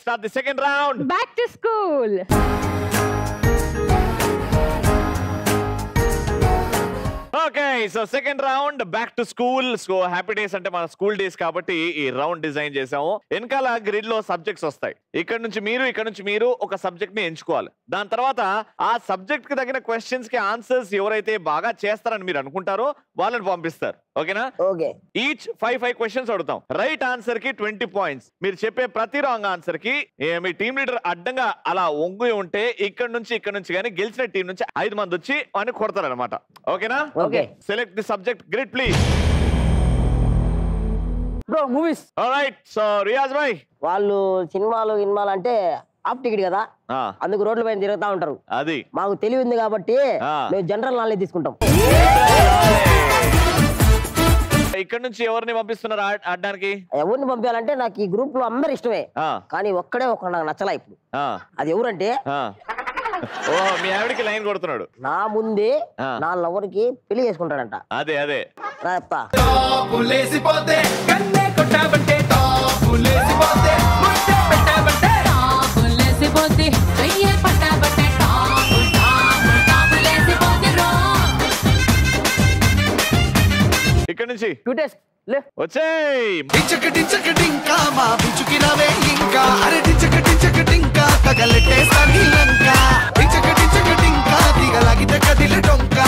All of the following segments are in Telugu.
Let's start the second round back to school okay so second round back to school so happy days అంటే మన స్కూల్ డేస్ కాబట్టి ఈ రౌండ్ డిజైన్ చేసాము వెనకాల గ్రిడ్ లో సబ్జెక్ట్స్ వస్తాయి ఇక్కడ నుంచి మీరు ఇక్కడ నుంచి మీరు ఒక సబ్జెక్ట్ ని ఎంచుకోవాలి దాని తర్వాత ఆ సబ్జెక్ట్ కి తగిన క్వశ్చన్స్ కి ఆన్సర్స్ ఎవరైతే బాగా చేస్తారని మీరు అనుకుంటారో వాళ్ళని పంపిస్తారు ఓకేనా okay each five five questions అడుగుతాం రైట్ ఆన్సర్ కి ట్వంటీ పాయింట్స్ మీరు చెప్పే ప్రతి రాంగ్ ఆన్సర్ కి ఏ, మీ టీం లీడర్ అడ్డంగా అలా వంగి ఉంటే ఇక్కడ నుంచి ఇక్కడ నుంచి కానీ గెలిచిన టీం నుంచి ఐదు మంది వచ్చి అని కొడతారు అనమాట ఓకేనా okay select the subject grid please bro movies right so Riyaz భాయ్ వాళ్ళు సినిమాలు ఇన్మాలు అంటే ఆఫ్ టికెట్ కదా అందుకు రోడ్ల పైన తిరుగుతా ఉంటారు అది మాకు తెలివి ఉంది కాబట్టి ఆ. మేము జనరల్ నాలెడ్జ్ తీసుకుంటాం ఇక్కడ నుంచి ఎవరిని పంపిస్తున్నారు ఆడ- ఆడడానికి ఎవరిని పంపించాలంటే నాకు ఈ గ్రూప్ లో అందరు ఇష్టమే ఆ, కానీ ఒక్కడే ఒక నాకు నచ్చలా ఇప్పుడు ఆ, అది ఎవరంటే ఆ. ఓ మీ ఆవిడకి లైన్ కొడుతున్నాడు నా ముందే ఆ. నా లవర్కి పెళ్లి చేసుకుంటాడంట అదే అదే రా చెప్తా పులేసిపోతే కన్నే కొట్టాబంటే పులేసిపోతే ముద్దే పెట్టాబంటే టాపులేసిపోతే చెయ్యే పట్టాబట్టే టాపు టాపు టాపులేసిపోతే రో ఇక్కడ నుంచి టూ టెస్ట్ లే వచ్చేయ్ టించక టించక టింకా మా పిచ్చుకి నవే ఇంకా అరే టించక టించక టింకా తగలెట్టేస్తాని లంక టించక టించక టింకా దిగలాగితే కదిలి డొంకా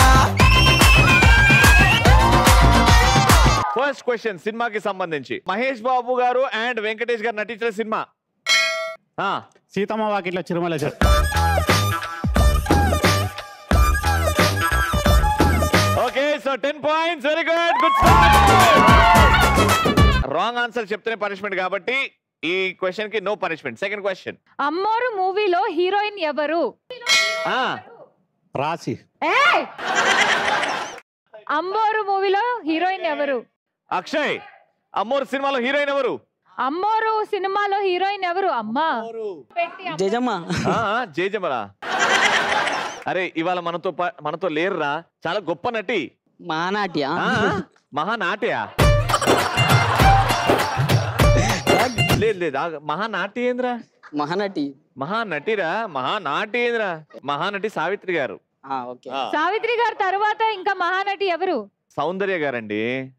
ఫస్ట్ క్వశ్చన్ సినిమాకి సంబంధించి మహేష్ బాబు గారు అండ్ వెంకటేష్ గారు నటించిన సినిమా ఆ, Seethamma Vakitlo Sirimalle Chettu okay so ten points very good good wrong answer చెప్తేనే పనిష్మెంట్ కాబట్టి ఈ క్వశ్చన్ కి నో పనిష్మెంట్ సెకండ్ క్వశ్చన్ అమ్మోరు మూవీలో హీరోయిన్ ఎవరు రాసి ఏయ్! అమ్మోరు మూవీలో హీరోయిన్ ఎవరు అక్షయ్ అమ్మోరు సినిమాలో హీరోయిన్ ఎవరు అమ్మోరు సినిమాలో హీరోయిన్ ఎవరు అమ్మా పెట్టి అమ్మ- జజమ్మ ఆ, ఆ, జయజమరా అరే ఇవాళ మనతో పా- మనతో లేరురా చాలా గొప్ప నటి మహానాట్య ఆ, మహానాట్య లేదు లేదు ఆగు. మహానాటి ఏంద్రా మహానటి మహానటిరా మహానాటి ఏంద్రా మహానటి సావిత్రి గారు ఆ, ఓకే ఆ, సావిత్రి గారు తర్వాత ఇంకా మహానటి ఎవరు సౌందర్య గారండి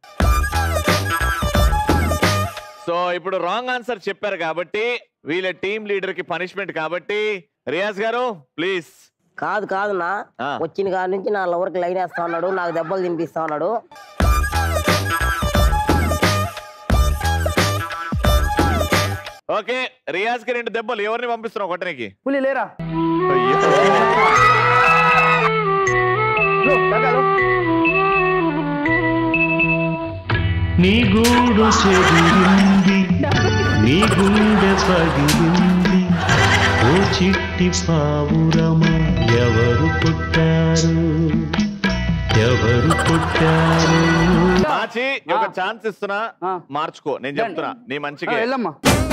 సో ఇప్పుడు రాంగ్ ఆన్సర్ చెప్పారు కాబట్టి వీళ్ళ టీం లీడర్ కి పనిష్మెంట్ కాబట్టి రియాజ్ గారు ప్లీజ్ కాదు కాదు నా ఆ. వచ్చిన కాడి నుంచి నా లవర్కి లైన్ వేస్తా ఉన్నాడు నాకు దెబ్బలు తినిపిస్తా ఉన్నాడు ఓకే రియాజ్ కి రెండు దెబ్బలు ఎవరిని పంపిస్తున్నావు కొట్టనికి పులి లేరా నీ గూడు చెదిరింది నీ గుండె పగిలింది ఓ చిట్టి పావురమా ఎవరు పుట్టారు ఎవరు పుట్టారు మార్చి ఒక ఛాన్స్ ఇస్తున్నా ఆ. మార్చుకో నేను చెప్తున్నా నీ ఆ, మంచిగా వెళ్ళమ్మా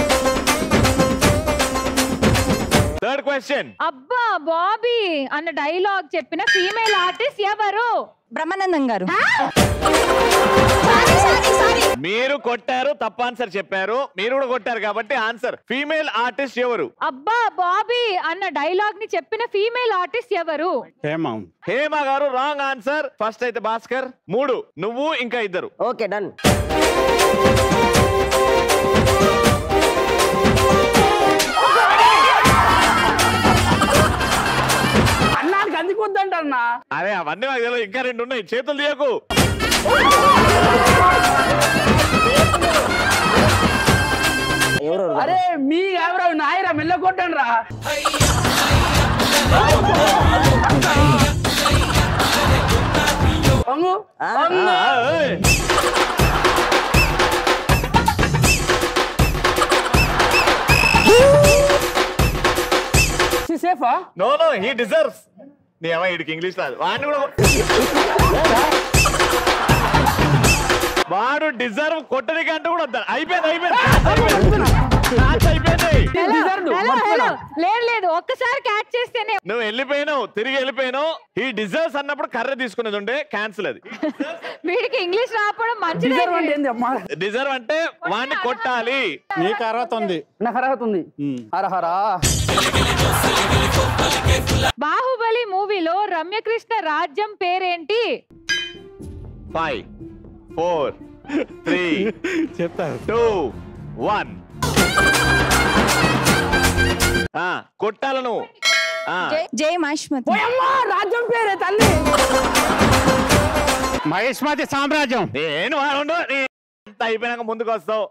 థర్డ్ క్వశ్చన్ అబ్బా బాబీ అన్న డైలాగ్ చెప్పిన ఫీమేల్ ఆర్టిస్ట్ ఎవరు బ్రహ్మానందం గారు మీరు కొట్టారు తప్ప ఆన్సర్ చెప్పారు మీరు కూడా కొట్టారు కాబట్టి ఆన్సర్ ఫీమేల్ ఆర్టిస్ట్ ఎవరు అబ్బా బాబీ అన్న డైలాగ్ ని చెప్పిన ఫీమేల్ ఆర్టిస్ట్ ఎవరు హేమ హేమ గారు రాంగ్ ఆన్సర్ ఫస్ట్ అయితే భాస్కర్ మూడు నువ్వు ఇంకా ఇద్దరు ఓకే డన్ అన్నానికి అందుకొద్దంట అన్న అరే అవన్నీ నాకు తెలియదు ఇంకా రెండు ఉన్నాయి చేతులు తీయకు ఎవరు అరే మీ ఎవరో నాయరా మెల్ల కొట్టండి రా వంగు ఆ? వంగు. ఏయ్. She సేఫా నో నో హీ డిజర్వ్స్ నీ అమ్మ వీడికి ఇంగ్లీష్ రాదు వాడిని కూడా కొ- వాడు డిజర్వ్ కొట్టడానికి అంటే కూడా వద్దా అయిపోయింది అయిపోయింది మ్యాచ్ అయిపోయింది మ్యాచ్ అయిపోయింది హలో deserved. హలో హలో మర్చిపోయినా. లేదు లేదు ఒక్కసారి క్యాచ్ చేస్తేనే నువ్వు వెళ్ళిపోయినావు తిరిగి వెళ్ళిపోయినావు ఈ డిజర్వ్స్ అన్నప్పుడు కర్ర తీసుకునేది ఉండే క్యాన్సిల్ అది వీడికి ఇంగ్లీష్ రాపడం మంచిదే డిజర్వ్ అంటే ఏంది అమ్మా డిజర్వ్ అంటే వాడిని కొట్టాలి నీకు అర్హత ఉంది నాకు అర్హత ఉంది హరహరా బాహుబలి మూవీలో రమ్యకృష్ణ రాజ్యం పేరేంటి ఫైవ్ ఫోర్ త్రీ చెప్తారు టూ వన్ కొట్టాలను ఆ, జై మహిష్మతి పోయమ్మా రాజ్యం పేరే తల్లి మహేష్మతి సామ్రాజ్యం నేను వాడు అంత అయిపోయినాక ముందుకు వస్తావు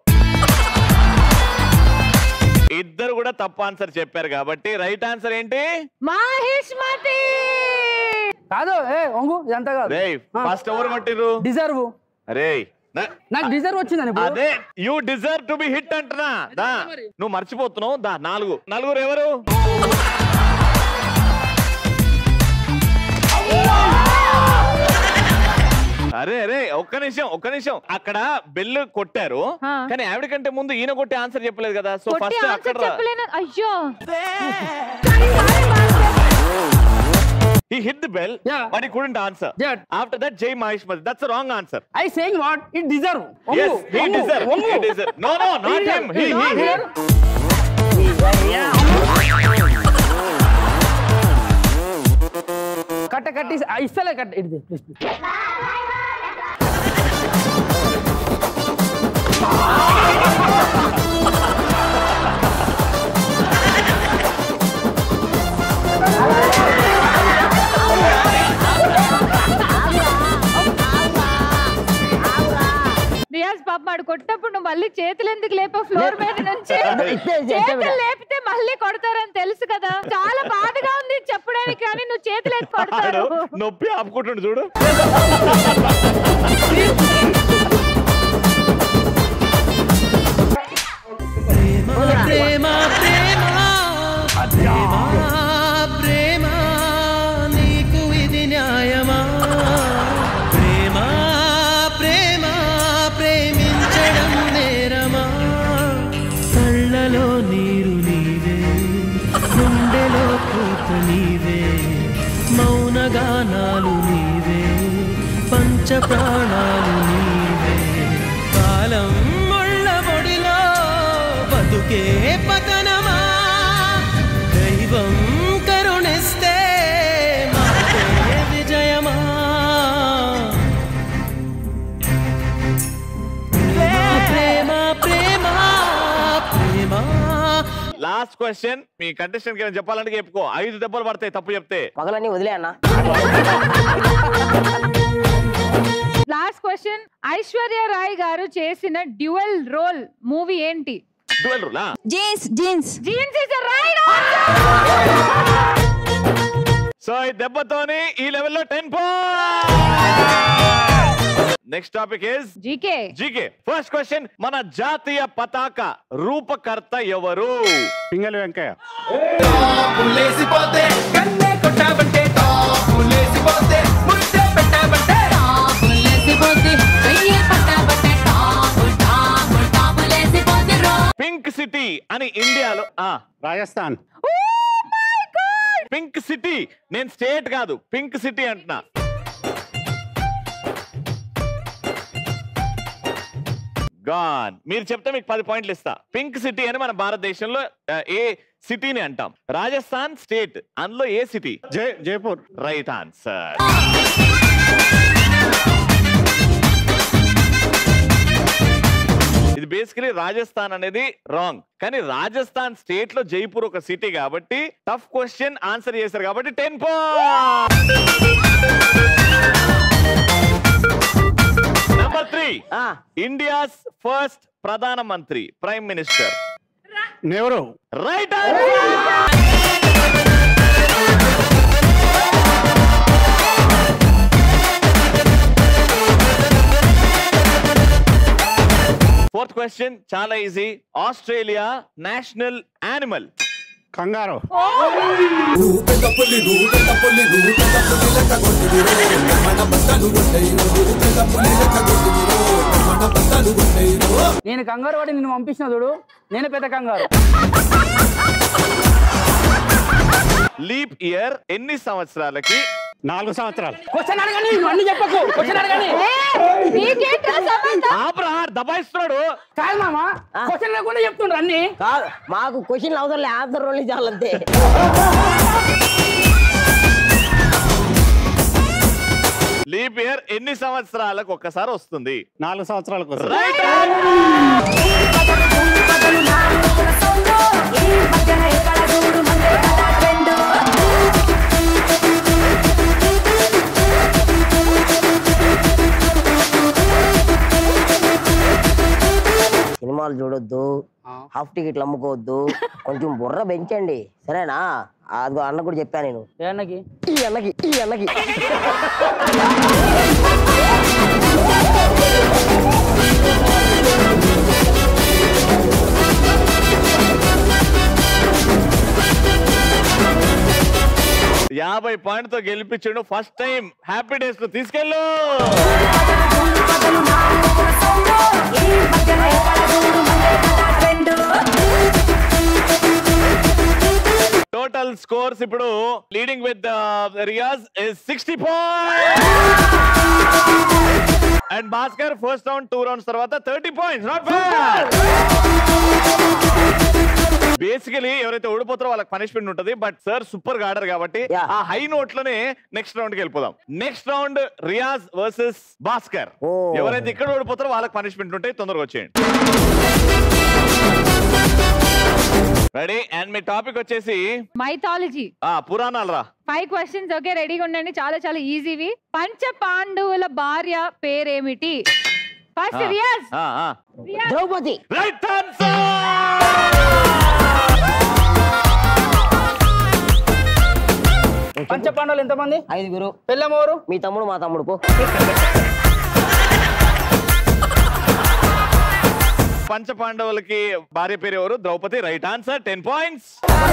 ఇద్దరు కూడా తప్పు ఆన్సర్ చెప్పారు కాబట్టి రైట్ ఆన్సర్ ఏంటి మాహిష్మతి కాదు ఏ ఒంగు ఇదంతా కాదు రే ఫస్ట్ ఎవరు కొట్టిర్రు డిజర్వ్ అరే నాకు డిజర్వ్ వచ్చిందని ఇప్పుడు అదే you deserve to be hit అంటున్నా దా నువ్వు మర్చిపోతున్నావు దా నాలుగు నలుగురు ఎవరు అరే అరే ఒక్క నిమిషం ఒక్క నిమిషం అక్కడ బెల్ కొట్టారు ఆ. కానీ ఆవిడ కంటే ముందు ఈయన కొట్టి ఆన్సర్ చెప్పలేదు కదా సో కొట్టి ఫస్ట్ ఆన్సర్ అక్కడ చెప్పలేను అయ్యో he hit the bell Yeah. But he couldn't answer Yeah. After that Jai Mahishmati that's wrong answer I saying what it deserve yes he deserve he deserve no no not him he he, he. కట్ట కట్టి ఇస్తలే కట్ట ఇది ప్లీజ్ రియాజ్ పాప మాడు కొట్టినప్పుడు నువ్వు మళ్ళీ చేతులు ఎందుకు లేపా ఫ్లోర్ మీద నుంచి ఇట్టే, ఇట్టే, ఇట్టే. చేతులు లేపితే మళ్ళీ కొడతారని తెలుసు కదా చాలా బాధగా ఉంది చెప్పడానికి కానీ నువ్వు చేతులు ఎత్తి ఆడు కొడతారు నొప్పి ఆపుకుంటుండు చూడు ప్రేమ ప్రేమ ప్రేమ ప్రేమ నీకు ఇది న్యాయమా ప్రేమ ప్రేమ ప్రేమించడం నేరమా కళ్ళలో నీరు నీవే గుండెలో పూత నీవే మౌనగానాలు నీవే పంచ ప్రాణాలు నీవే కాలం ముళ్ళ పొడిలో బతుకే పతనమా దైవం కరుణిస్తే మాకే విజయమా ప్రేమ ప్రేమ ప్రేమ లాస్ట్ క్వశ్చన్ మీ కంటెస్టెంట్ కి ఏమైనా చెప్పాలంటే చెప్పుకో ఐదు దెబ్బలు పడతాయి తప్పు చెప్తే పగలన్నీ వదిలే అన్న లాస్ట్ క్వశ్చన్ ఐశ్వర్య రాయ్ గారు చేసిన డ్యూయల్ రోల్ మూవీ ఏంటి డ్యూయల్ రూలా Jeans Jeans Jeans is right so ఈ దెబ్బతోని ఈ లెవెల్లో ten next topic is GK GK first question మన జాతీయ పతాక రూపకర్త ఎవరు పింగళి వెంకయ్య లేసిపోతే కన్నే కొట్టావంటే టాపు లేసిపోతే ముద్దే పెట్టావంటే లేసిపోతే వెయ్యి పట్టాబట్టే టాపు టాపు టాపు లేసిపోతే రో పింక్ సిటీ అని ఇండియాలో ఆ రాజస్థాన్ పింక్ సిటీ నేను స్టేట్ కాదు పింక్ సిటీ అంటున్నా గాన్ మీరు చెప్తే మీకు పది పాయింట్లు ఇస్తా పింక్ సిటీ అని మన భారతదేశంలో ఆ, ఏ సిటీని అంటాం రాజస్థాన్ స్టేట్ అందులో ఏ city Jai Jaipur right answer ఇది బేసికలీ రాజస్థాన్ అనేది రాంగ్ కానీ రాజస్థాన్ స్టేట్ లో జైపూర్ ఒక సిటీ కాబట్టి టఫ్ క్వశ్చన్ ఆన్సర్ చేశారు కాబట్టి టెన్ నంబర్ త్రీ ఆ, ఇండియాస్ ఫస్ట్ ప్రధాన మంత్రి prime minister Nehru right fourth question చాలా easy Australia national animal kangaroo నేను కంగారు పడి నిన్ను పంపించిన చూడు నేను పెద్ద కంగారు లీప్ ఇయర్ ఎన్ని సంవత్సరాలకి నాలుగు సంవత్సరాలు క్వశ్చన్ అడగని నువ్వు అన్ని చెప్పకు క్వశ్చన్ అడగని నీకేంట్రా సంబంధం ఆపరా దబాయిస్తున్నాడు కాదు మామ క్వశ్చన్ లేకుండా చెప్తుండ్రు అన్ని కాదు మాకు క్వశ్చన్ అవసరం లేదు ఆన్సర్ రోల్ చాలంతే లీప్ ఇయర్ ఎన్ని సంవత్సరాలకు ఒక్కసారి వస్తుంది నాలుగు సంవత్సరాలకు వస్తుంది రైట్ సినిమాలు చూడొద్దు హాఫ్ టికెట్లు అమ్ముకోవద్దు కొంచెం బుర్ర పెంచండి సరేనా అదిగో అన్న కూడా చెప్పాను నేను ఏ అన్నకి ఈ అన్నకి ఈ అన్నకి యాభై పాయింట్ తో గెలిపించాడు ఫస్ట్ టైం హ్యాపీ డేస్ లో తీసుకెళ్ళు టోటల్ స్కోర్స్ ఇప్పుడు leading with Riyaz sixty point and Bhaskar first round two rounds తర్వాత thirty points not bad basically ఎవరైతే ఓడిపోతారో వాళ్ళకి పనిష్మెంట్ ఉంటది బట్ సార్ సూపర్ గా ఆడారు కాబట్టి Yeah. ఆ హై నోట్ లోనే నెక్స్ట్ రౌండ్ కి వెళ్ళిపోదాం next round Riyaz versus Bhaskar Oh. ఎవరైతే ఇక్కడ ఓడిపోతారో వాళ్ళకి పనిష్మెంట్ ఉంటాయి తొందరగా వచ్చేయండి రెడీ అండ్ మీ టాపిక్ వచ్చేసి మైథాలజీ ఆ పురాణాలు రా ఫైవ్ క్వశ్చన్స్ ఓకే రెడీగా ఉండండి చాలా చాలా ఈజీవి పంచ పాండవుల భార్య పేరేమిటి first Riyaz Riyaz Draupadi right answer పంచ పాండవులు ఎంతమంది ఐదుగురు పెళ్ళమ్మోరు మీ తమ్ముడు మా తమ్ముడు పో పంచ పాండవులకి భార్య పేరు ఎవరు Draupadi right answer ten points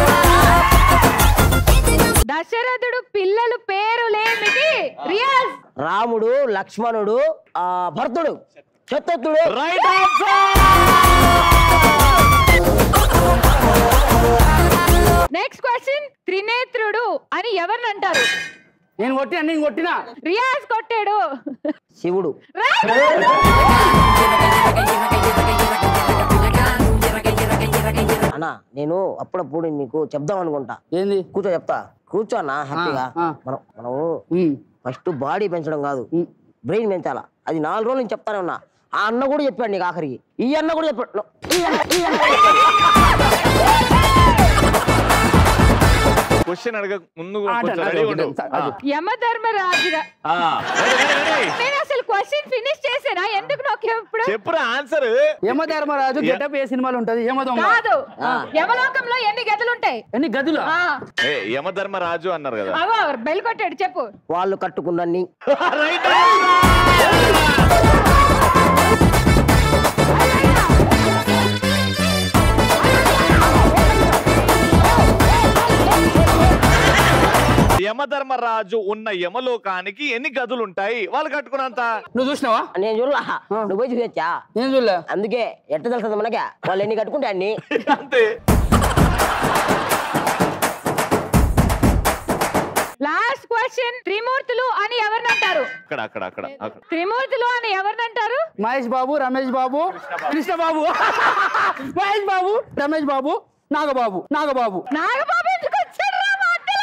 దశరథుడు పిల్లలు పేరులేమిటి రియాజ్ రాముడు లక్ష్మణుడు ఆ భరతుడు శత్రుడు రైట్ ఆన్సర్ నెక్స్ట్ క్వశ్చన్ త్రినేత్రుడు అని ఎవరిని అంటారు నేను కొట్టినా నేను కొట్టినా రియాజ్ కొట్టాడు శివుడు అన్నా నేను అప్పుడప్పుడు నీకు చెప్దాం అనుకుంటా ఏంది కూర్చో చెప్తా కూర్చో అన్న హ్యాపీగా ఆ. మనం మనము ఉమ్. ఫస్ట్ బాడీ పెంచడం కాదు ఉమ్. బ్రెయిన్ పెంచాలా అది నాలుగు రోజులు నేను చెప్తానే ఉన్నా ఆ అన్న కూడా చెప్పాడు నీకు ఆఖరికి ఈ అన్న కూడా చెప్పాడు నో, ఈ అన్న- ఈ అన్న కూడా చెప్పాడు. క్వశ్చన్ అడగ ముందు ఆ, కొంచెం అదే, రెడీ అదే, ఉండు అదే. యమధర్మరాజు ఆ, ready, ready, ready. నేను అసలు క్వశ్చన్ ఫినిష్ చేసేనా ఎందుకు నాకు ఎప్పుడు చెప్పురా ఆన్సర్ యమధర్మరాజు గెటప్ ఏ సినిమాలు ఉంటది యమదొంగ కాదు ఆ. యమలోకంలో ఎన్ని గదులు ఉంటాయి ఎన్ని గదులు ఆ, ఏ యమధర్మరాజు అన్నారు కదా అవో బెల్ కొట్టాడు చెప్పు వాళ్ళు కట్టుకున్నన్ని రైట్ యమధర్మరాజు ఉన్న యమలోకానికి ఎన్ని గదులు ఉంటాయి వాళ్ళు కట్టుకున్నంత నువ్వు చూసినావా నేను చూడలా నువ్వు పోయి చూసొచ్చా నేను చూడలే అందుకే ఎట్ట తెలుస్తుంది మనకే వాళ్ళు ఎన్ని కట్టుకుంటే అన్ని అంతే లాస్ట్ క్వశ్చన్ త్రిమూర్తులు అని ఎవరిని అంటారు అక్కడ అక్కడ అక్కడ అక్కడ త్రిమూర్తులు అని ఎవరిని అంటారు మహేష్ బాబు రమేష్ బాబు కృష్ణ బాబు మహేష్ బాబు రమేష్ బాబు నాగబాబు నాగబాబు నాగబాబు ఎందుకు వచ్చాడు రా మధ్యలో?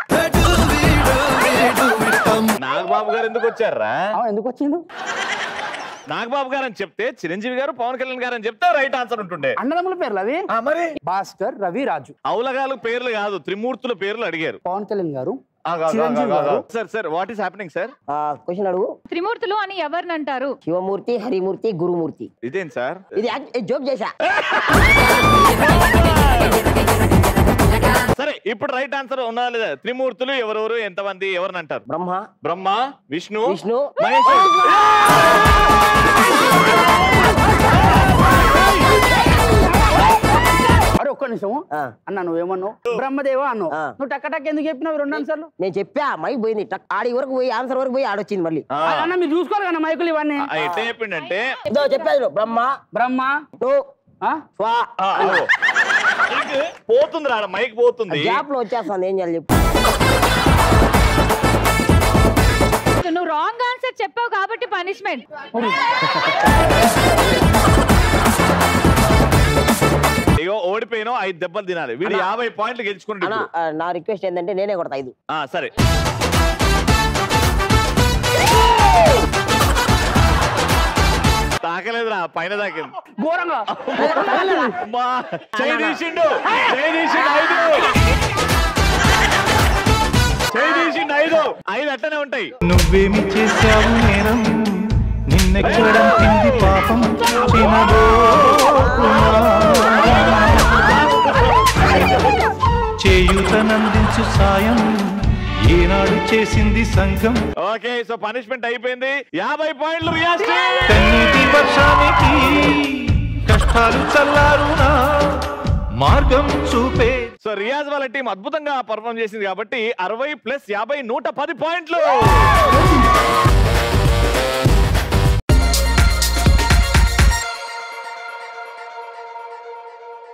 నాగబాబు గారు ఎందుకు వచ్చారా ఆ, ఎందుకు వచ్చిండు నాగబాబు గారు అని చెప్తే చిరంజీవి గారు పవన్ కళ్యాణ్ గారు అని చెప్తే రైట్ ఆన్సర్ ఉంటుండే అన్నదమ్ముల పేర్లు అవి ఆ, మరి భాస్కర్ రవి రాజు అవులగాలు పేర్లు కాదు త్రిమూర్తుల పేర్లు అడిగారు పవన్ కళ్యాణ్ గారు చిరంజీవి గారు sir sir what is happening sir ఆ క్వశ్చన్ అడుగు త్రిమూర్తులు అని ఎవరిని అంటారు శివమూర్తి హరిమూర్తి గురుమూర్తి ఇదేం సార్ ఇది యాక్- ఇది జోక్ చేశా సరే ఇప్పుడు రైట్ ఆన్సర్ ఉన్నా లేదా త్రిమూర్తులు ఎవరెవరు ఎంతమంది ఎవరిని అంటారు బ్రహ్మ బ్రహ్మ విష్ణు విష్ణు మహేశ్వరు అరే ఒక్క నిమిషం ఆ. అన్న నువ్వేమన్నావు బ్రహ్మదేవ అన్నావు ఆ. నువ్వు టక్క టక్ ఎందుకు చెప్పినావు రెండు ఆన్సర్లు నేను చెప్పా మై పోయింది టక్ ఆడి వరకు పోయి ఆన్సర్ వరకు పోయి ఆడొచ్చింది మళ్ళీ ఆ, అన్న మీరు చూసుకోరు కదా మైకులు ఇవన్నీ ఆ, ఎట్లా చెప్పిండంటే ఇదో చెప్పాను బ్రహ్మ బ్రహ్మ నువ్వు ఆ? స్వా ఆ, అగో. పోతుంది రా మైక్ పోతుంది గ్యాప్ లో వచ్చేస్తుంది ఏం చేయాలి చెప్పు నువ్వు రాంగ్ ఆన్సర్ చెప్పావు కాబట్టి పనిష్మెంట్ ఇగో ఓడిపోయినావు ఐదు దెబ్బలు తినాలి వీడు అన్నా. యాభై పాయింట్లు గెలుచుకుంటే అన్న ఆ, నా రిక్వెస్ట్ ఏంటంటే నేనే కొడతా ఐదు సరే తాకలేదురా పైన తాకింది ఘోరంగా అమ్మా, చేయి తీసిండు చేయి తీసిండు ఐదు చేయి తీసిండు ఐదు ఐదు అట్టనే ఉంటాయి నువ్వేమి చేశావు నేరం నిన్నెక్కడం తింది పాపం చిన్నదో చేయూతనందించు సాయం ఏనాడు చేసింది సంఘం ఓకే సో పనిష్మెంట్ అయిపోయింది యాభై పాయింట్లు రియాజ్ కన్నీటి వర్షానికి కష్టాలు చల్లారునా మార్గం చూపే సో రియాజ్ వాళ్ళ టీం అద్భుతంగా పర్ఫామ్ చేసింది కాబట్టి అరవై ప్లస్ యాభై నూట పది పాయింట్లు